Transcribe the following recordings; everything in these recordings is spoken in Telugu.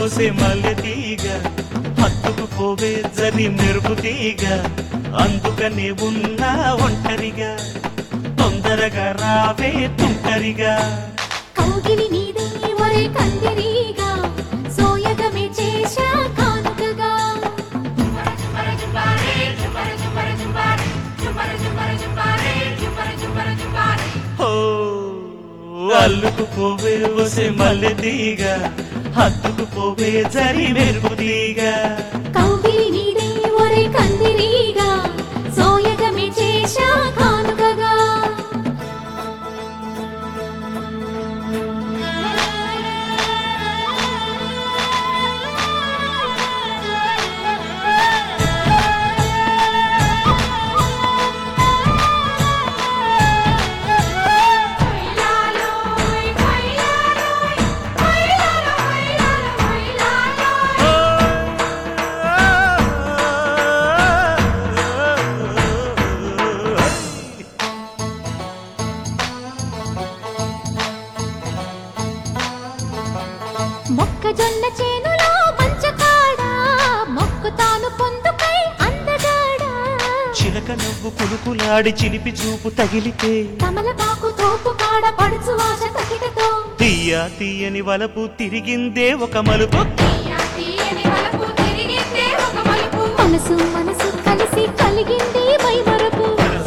ఓసే మల్లె తీగ హత్తుకు పోవే జరి మెరుపు తీగ అందుకనే ఉన్నా ఒంటరిగా తొందరగా రావే తుంటరిగా కౌగిలి నీదే ఒరే కందిరీగా సోయగమే చేశా కానుకగా ఓ అల్లుకు పోవే ఓసే మల్లె తీగ హత్తుకు పోవే జరి మెరుపు తీగ కౌగిలి నీదే ఒరే కందిరీగా సోయగమే చేశా కానుకగా మొక్కజొన్న చేనులో మంచకాడ మొక్కు తాను పొందుకై అందగాడా చిలక నవ్వు కులుకులాడి చిలిపి చూపు తగిలితే కమలపాకు తోపు కాడ పడుచు వాస తకిటతో తీయ తీయని వలపు తిరిగిందే ఒక మలుపు మనసు మనసు కలిసి కలిగింది మై మరపు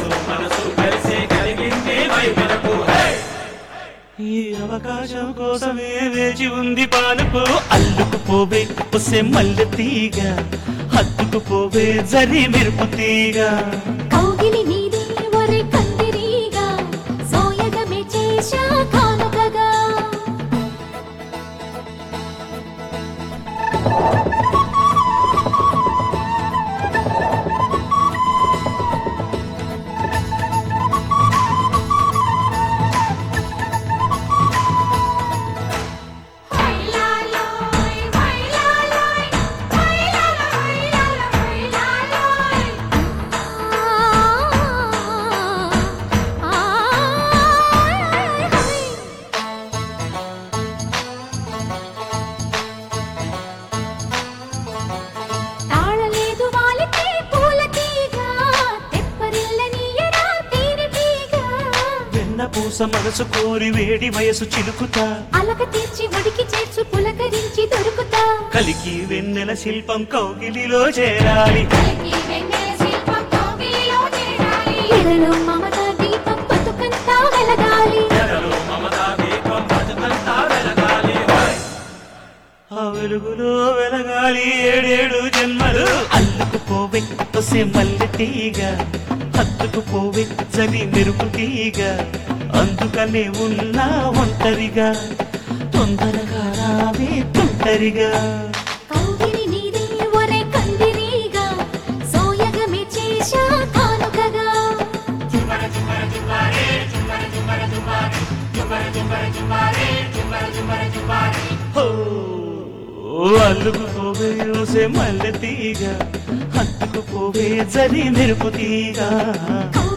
ఈ అవకాశం కోసమే వేచి ఉంది పానుపు అల్లుకు పోవే పొసే మల్లె తీగ హత్తుకు పోవే జరి మెరుపు తీగ కౌగిలి నీదే ఒరే కందిరీగా సోయగమే చేశా కానుకగా తాళలేదు వాలితే పూల తీగ తెప్పరిల్లనీయరా తీరి తీగ వెన్న పూస మనసు కోరి వేడి వయసు చిలుకుతా అలక తీర్చి ఒడికి చేర్చు పులకరించి దొరుకుతా కలికి వెన్నెల శిల్పం కౌగిలిలో చేరాలి ఎడలో మమత దీపం బతుకంతా వెలగాలి ఆ వెలుగులో వెలగాలి ఏడేడు జన్మలు అల్లుకు పోవే పొసే మల్లె తీగ హత్తుకు పోవే జరి మెరుపు తీగ అందుకనే ఉన్నా ఒంటరిగా తొందరగా రావే తుంటరిగా కౌగిలి నీదే ఒరే కందిరీగా సోయగమే చేశా కానుకగా ఓ అల్లుకు పోవే ఓసే మల్లె తీగ హత్తుకు పోవే జరి మెరుపు తీగ కౌగిలి